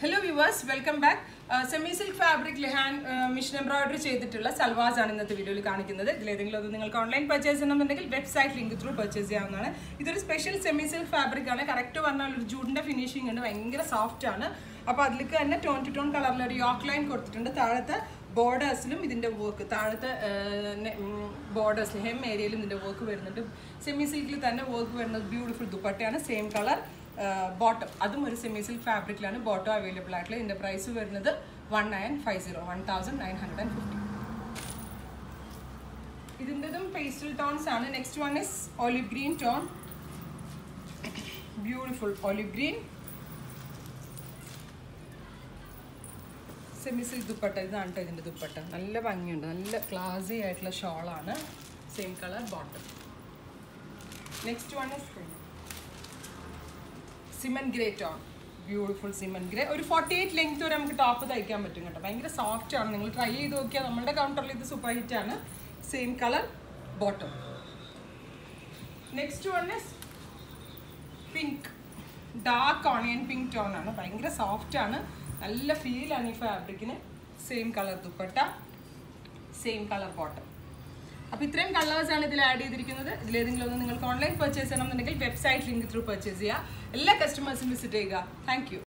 hello viewers welcome back semi silk fabric ലിഹാൻ machine embroidery ചെയ്തിട്ടുള്ള സൽവാസ് ആണ് ഇന്നത്തെ വീഡിയോയിൽ കാണിക്കുന്നത് ഇതിലേതെങ്കിലും അത് നിങ്ങൾക്ക് ഓൺലൈൻ പർച്ചേസ് ചെയ്യണമെന്നുണ്ടെങ്കിൽ വെബ്സൈറ്റ് ലിങ്ക് ത്രൂ പർച്ചേസ് ചെയ്യാവുന്നതാണ് ഇതൊരു സ്പെഷ്യൽ സെമി സിൽക്ക് ഫാബ്രിക് ആണ് കറക്റ്റ് പറഞ്ഞാൽ ഒരു ജൂഡിന്റെ ഫിനിഷിംഗ് ഉണ്ട് ഭയങ്കര സോഫ്റ്റ് ആണ് അപ്പോൾ അതിലേക്ക് തന്നെ ടോൺ ടു ടോൺ കളറിൽ ഒരു യോക്ക് ലൈൻ കൊടുത്തിട്ടുണ്ട് താഴത്തെ ബോർഡേഴ്സിലും ഇതിന്റെ വർക്ക് താഴത്തെ ബോർഡേഴ്സിൽ ഹെം ഏരിയയിലും ഇതിന്റെ വർക്ക് വരുന്നുണ്ട് സെമി സിൽക്കിൽ തന്നെ വർക്ക് വരുന്നത് ബ്യൂട്ടിഫുൾ ദുപ്പട്ടയാണ് സെയിം കളർ ബോട്ടം അതും ഒരു സെമി സിൽക്ക് ഫാബ്രിക്കിലാണ് ബോട്ടം അവൈലബിൾ ആയിട്ടുള്ളത് ഇതിന്റെ പ്രൈസ് വരുന്നത് one nine five zero one thousand nine hundred and fifty ഇതിൻ്റെതും പേസ്റ്റൽ ടോൺസ് ആണ് next one is olive green tone beautiful olive green semi silk dupatta ഇതാണ് കേട്ടോ ഇതിൻ്റെ ദുപ്പട്ട നല്ല ഭംഗിയുണ്ട് നല്ല ക്ലാസി ആയിട്ടുള്ള ഷോളാണ് same colour bottom next one is cement grey tone beautiful cement grey ഒരു ഫോർട്ടി എയ്റ്റ് ലെങ്ത് വരെ നമുക്ക് ടോപ്പ് തയ്ക്കാൻ പറ്റും കേട്ടോ ഭയങ്കര സോഫ്റ്റ് ആണ് നിങ്ങൾ ട്രൈ ചെയ്ത് നോക്കിയാൽ നമ്മുടെ കൗണ്ടറിൽ ഇത് സൂപ്പർ ഹിറ്റ് ആണ് same colour bottom next one is pink dark onion pink tone ആണ് ഭയങ്കര സോഫ്റ്റ് ആണ് നല്ല ഫീലാണ് ഈ ഫാബ്രിക്കിന് same colour dupatta same colour bottom അപ്പോൾ ഇത്രയും കളേഴ്സ് ആണ് ഇതിൽ ആഡ് ചെയ്തിരിക്കുന്നത് ഇതിലേതെങ്കിലും ഒന്ന് നിങ്ങൾക്ക് ഓൺലൈൻ പർച്ചേസ് ചെയ്യണമെന്നുണ്ടെങ്കിൽ വെബ്സൈറ്റ് ലിങ്ക് ത്രൂ പർച്ചേസ് ചെയ്യുക എല്ലാ കസ്റ്റമേഴ്സും വിസിറ്റ് ചെയ്യുക താങ്ക്